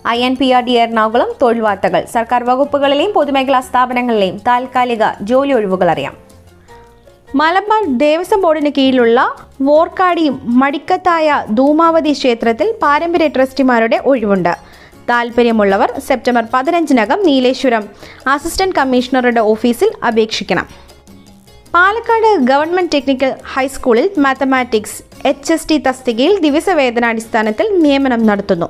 I N P R D Ernakulam തൊഴിൽ വാർത്തകൾ സർക്കാർ വകുപ്പുകളിലെയും പൊതുമേഖലാ സ്ഥാപനങ്ങളിലെയും താൽക്കാലിക ജോലി ഒഴിവുകൾ അറിയാം മലബാർ ദേവസ്വം ബോർഡിന് കീഴിലുള്ള വോർക്കാടി മടിക്കത്തായ ധൂമാവതി ക്ഷേത്രത്തിൽ പാരമ്പര്യ ട്രസ്റ്റിമാരുടെ ഒഴിവുണ്ട് താൽപ്പര്യമുള്ളവർ സെപ്റ്റംബർ പതിനഞ്ചിനകം നീലേശ്വരം അസിസ്റ്റന്റ് കമ്മീഷണറുടെ ഓഫീസിൽ അപേക്ഷിക്കണം പാലക്കാട് ഗവൺമെന്റ് ടെക്നിക്കൽ ഹൈസ്കൂളിൽ മാത്തമാറ്റിക്സ് എച്ച് എസ് ടി തസ്തികയിൽ ദിവസവേതനാടിസ്ഥാനത്തിൽ നിയമനം നടത്തുന്നു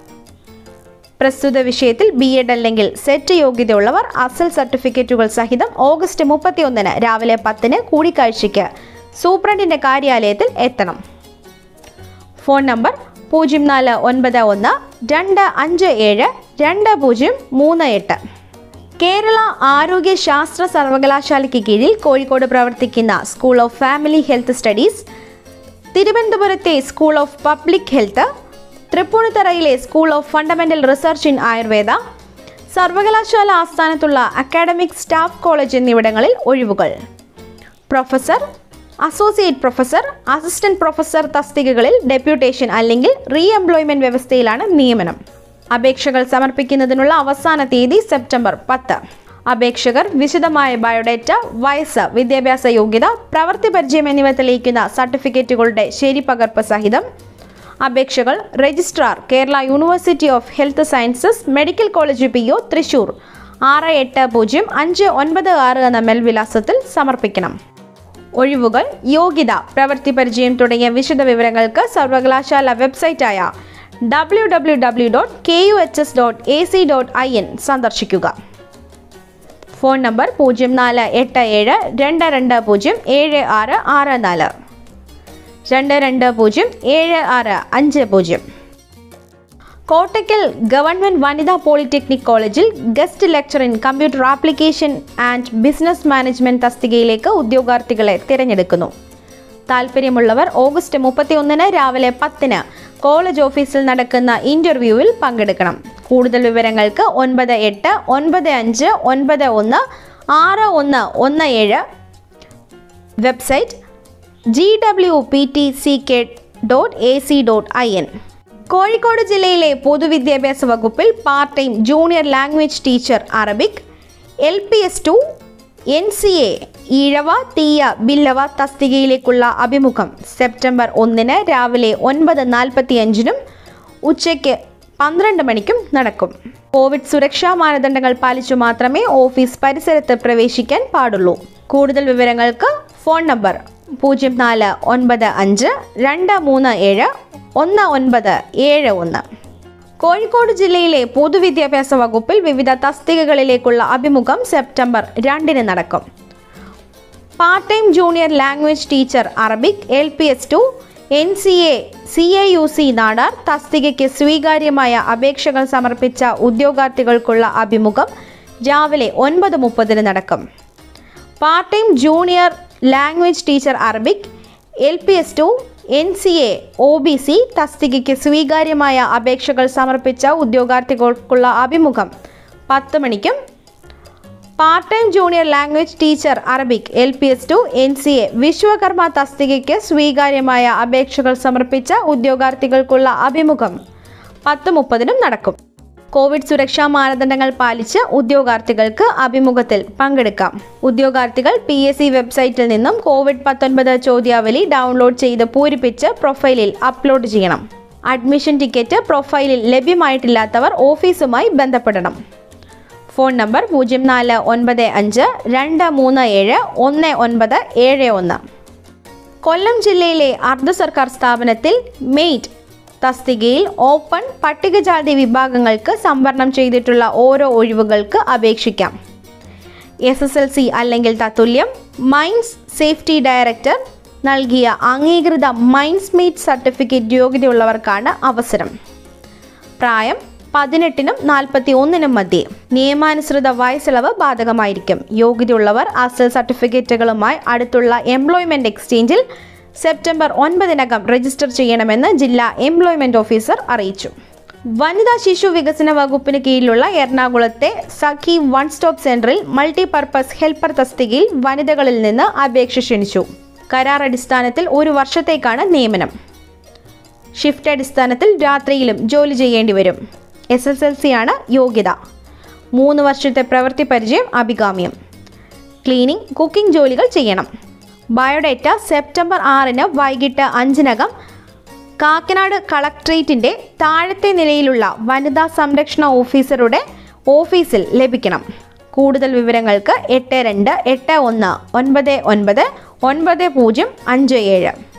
പ്രസ്തുത വിഷയത്തിൽ ബി എഡ് അല്ലെങ്കിൽ സെറ്റ് യോഗ്യതയുള്ളവർ അസൽ സർട്ടിഫിക്കറ്റുകൾ സഹിതം ഓഗസ്റ്റ് മുപ്പത്തിയൊന്നിന് രാവിലെ പത്തിന് കൂടിക്കാഴ്ചയ്ക്ക് സൂപ്രണ്ടിന്റെ കാര്യാലയത്തിൽ എത്തണം ഫോൺ നമ്പർ പൂജ്യം നാല് ഒൻപത് ഒന്ന് രണ്ട് അഞ്ച് ഏഴ് രണ്ട് പൂജ്യം മൂന്ന് എട്ട് കേരള ആരോഗ്യ ശാസ്ത്ര സർവകലാശാലയ്ക്ക് കീഴിൽ കോഴിക്കോട് പ്രവർത്തിക്കുന്ന school of family health studies തിരുവനന്തപുരത്തെ സ്കൂൾ ഓഫ് പബ്ലിക് ഹെൽത്ത് തൃപ്പൂണിത്തറയിലെ school of fundamental research in Ayurveda സർവകലാശാല ആസ്ഥാനത്തുള്ള അക്കാഡമിക് സ്റ്റാഫ് കോളേജ് എന്നിവിടങ്ങളിൽ ഒഴിവുകൾ professor associate professor assistant professor തസ്തികകളിൽ ഡെപ്യൂട്ടേഷൻ അല്ലെങ്കിൽ റീ എംപ്ലോയ്മെന്റ് വ്യവസ്ഥയിലാണ് നിയമനം അപേക്ഷകൾ സമർപ്പിക്കുന്നതിനുള്ള അവസാന തീയതി സെപ്റ്റംബർ പത്ത് അപേക്ഷകർ വിശദമായ ബയോഡേറ്റ വയസ്സ് വിദ്യാഭ്യാസ യോഗ്യത പ്രവൃത്തി പരിചയം എന്നിവ തെളിയിക്കുന്ന സർട്ടിഫിക്കറ്റുകളുടെ ശരിപകർപ്പ് സഹിതം അപേക്ഷകൾ registrar Kerala university of health sciences medical college P O Thrissur ആറ് എട്ട് പൂജ്യം അഞ്ച് ഒൻപത് ആറ് എന്ന മേൽവിലാസത്തിൽ സമർപ്പിക്കണം ഒഴിവുകൾ യോഗ്യത പ്രവൃത്തി പരിചയം തുടങ്ങിയ വിശദ വിവരങ്ങൾക്ക് സർവകലാശാല വെബ്സൈറ്റായ W W W dot K U H S dot A C dot I N സന്ദർശിക്കുക ഫോൺ നമ്പർ പൂജ്യം നാല് എട്ട് ഏഴ് രണ്ട് രണ്ട് പൂജ്യം ഏഴ് ആറ് ആറ് നാല് രണ്ട് രണ്ട് പൂജ്യം ഏഴ് ആറ് അഞ്ച് പൂജ്യം കോട്ടയ്ക്കൽ ഗവൺമെന്റ് വനിതാ പോളിടെക്നിക് കോളേജിൽ guest lecture in computer application and business management തസ്തികയിലേക്ക് ഉദ്യോഗാർത്ഥികളെ തിരഞ്ഞെടുക്കുന്നു താല്പര്യമുള്ളവർ ഓഗസ്റ്റ് മുപ്പത്തിയൊന്നിന് രാവിലെ പത്തിന് കോളേജ് ഓഫീസിൽ നടക്കുന്ന ഇന്റർവ്യൂവിൽ പങ്കെടുക്കണം കൂടുതൽ വിവരങ്ങൾക്ക് ഒൻപത് എട്ട് ഒൻപത് അഞ്ച് ഒൻപത് ഒന്ന് ആറ് ഒന്ന് ഒന്ന് ഏഴ് website G W P T C K dot A C dot I N Kozhikode ജില്ലയിലെ പൊതുവിദ്യാഭ്യാസ വകുപ്പിൽ part time junior language teacher Arabic L P S two N C A Ezhava Thiyya Billava തസ്തികയിലേക്കുള്ള അഭിമുഖം സെപ്റ്റംബർ ഒന്നിന് രാവിലെ ഒൻപത് നാൽപ്പത്തി അഞ്ചിനും ഉച്ചയ്ക്ക് പന്ത്രണ്ട് മണിക്കും നടക്കും കോവിഡ് സുരക്ഷാ മാനദണ്ഡങ്ങൾ പാലിച്ചു മാത്രമേ ഓഫീസ് പരിസരത്ത് പ്രവേശിക്കാൻ പാടുള്ളൂ കൂടുതൽ വിവരങ്ങൾക്ക് ഫോൺ നമ്പർ പൂജ്യം നാല് ഒൻപത് അഞ്ച് രണ്ട് മൂന്ന് ഏഴ് ഒന്ന് ഒൻപത് ഏഴ് ഒന്ന് കോഴിക്കോട് ജില്ലയിലെ പൊതുവിദ്യാഭ്യാസ വകുപ്പിൽ വിവിധ തസ്തികകളിലേക്കുള്ള അഭിമുഖം സെപ്റ്റംബർ രണ്ടിന് നടക്കും part time junior language teacher Arabic L P S two N C A C I U C Nadar തസ്തികയ്ക്ക് സ്വീകാര്യമായ അപേക്ഷകൾ സമർപ്പിച്ച ഉദ്യോഗാർത്ഥികൾക്കുള്ള അഭിമുഖം രാവിലെ ഒൻപത് മുപ്പതിന് നടക്കും part time junior language teacher Arabic L P S two N C A O B C തസ്തികയ്ക്ക് സ്വീകാര്യമായ അപേക്ഷകൾ സമർപ്പിച്ച ഉദ്യോഗാർത്ഥികൾക്കുള്ള അഭിമുഖം പത്ത് മണിക്കും part time junior language teacher Arabic L P S two N C A Vishwakarma തസ്തികയ്ക്ക് സ്വീകാര്യമായ അപേക്ഷകൾ സമർപ്പിച്ച ഉദ്യോഗാർത്ഥികൾക്കുള്ള അഭിമുഖം പത്ത് മുപ്പതിനും നടക്കും കോവിഡ് സുരക്ഷാ മാനദണ്ഡങ്ങൾ പാലിച്ച് ഉദ്യോഗാർത്ഥികൾക്ക് അഭിമുഖത്തിൽ പങ്കെടുക്കാം ഉദ്യോഗാർത്ഥികൾ പി എസ് സി വെബ്സൈറ്റിൽ നിന്നും കോവിഡ് പത്തൊൻപത് ചോദ്യാവലി ഡൗൺലോഡ് ചെയ്ത് പൂരിപ്പിച്ച് പ്രൊഫൈലിൽ അപ്ലോഡ് ചെയ്യണം അഡ്മിഷൻ ടിക്കറ്റ് പ്രൊഫൈലിൽ ലഭ്യമായിട്ടില്ലാത്തവർ ഓഫീസുമായി ബന്ധപ്പെടണം ഫോൺ നമ്പർ പൂജ്യം നാല് ഒൻപത് അഞ്ച് രണ്ട് മൂന്ന് ഏഴ് ഒന്ന് ഒൻപത് ഏഴ് ഒന്ന് കൊല്ലം ജില്ലയിലെ അർദ്ധ സർക്കാർ സ്ഥാപനത്തിൽ മെയ്റ്റ് തസ്തികയിൽ ഓപ്പൺ പട്ടികജാതി വിഭാഗങ്ങൾക്ക് സംവരണം ചെയ്തിട്ടുള്ള ഓരോ ഒഴിവുകൾക്ക് അപേക്ഷിക്കാം എസ് എസ് എൽ സി അല്ലെങ്കിൽ തത്തുല്യം മൈൻസ് സേഫ്റ്റി ഡയറക്ടർ നൽകിയ അംഗീകൃത മൈൻസ് മീറ്റ് സർട്ടിഫിക്കറ്റ് യോഗ്യതയുള്ളവർക്കാണ് അവസരം പ്രായം പതിനെട്ടിനും നാൽപ്പത്തി ഒന്നിനും മധ്യേ നിയമാനുസൃത വയസ്സിളവ് ബാധകമായിരിക്കും യോഗ്യതയുള്ളവർ അസൽ സർട്ടിഫിക്കറ്റുകളുമായി അടുത്തുള്ള എംപ്ലോയ്മെന്റ് എക്സ്ചേഞ്ചിൽ സെപ്റ്റംബർ ഒൻപതിനകം രജിസ്റ്റർ ചെയ്യണമെന്ന് ജില്ലാ എംപ്ലോയ്മെന്റ് ഓഫീസർ അറിയിച്ചു വനിതാ ശിശു വികസന വകുപ്പിന് കീഴിലുള്ള എറണാകുളത്തെ സഖി വൺ സ്റ്റോപ്പ് സെന്ററിൽ മൾട്ടിപർപ്പസ് ഹെൽപ്പർ തസ്തികയിൽ വനിതകളിൽ നിന്ന് അപേക്ഷ ക്ഷണിച്ചു കരാർ അടിസ്ഥാനത്തിൽ ഒരു വർഷത്തേക്കാണ് നിയമനം ഷിഫ്റ്റ് അടിസ്ഥാനത്തിൽ രാത്രിയിലും ജോലി ചെയ്യേണ്ടി വരും എസ് എസ് എൽ സി ആണ് യോഗ്യത മൂന്ന് വർഷത്തെ പ്രവൃത്തി പരിചയം അഭികാമ്യം ക്ലീനിംഗ് കുക്കിംഗ് ജോലികൾ ചെയ്യണം ബയോഡേറ്റ സെപ്റ്റംബർ ആറിന് വൈകിട്ട് അഞ്ചിനകം കാക്കനാട് കളക്ട്രേറ്റിൻ്റെ താഴത്തെ നിലയിലുള്ള വനിതാ സംരക്ഷണ ഓഫീസറുടെ ഓഫീസിൽ ലഭിക്കണം കൂടുതൽ വിവരങ്ങൾക്ക് എട്ട് രണ്ട് എട്ട് ഒന്ന് ഒൻപത് ഒൻപത് ഒൻപത് പൂജ്യം അഞ്ച് ഏഴ്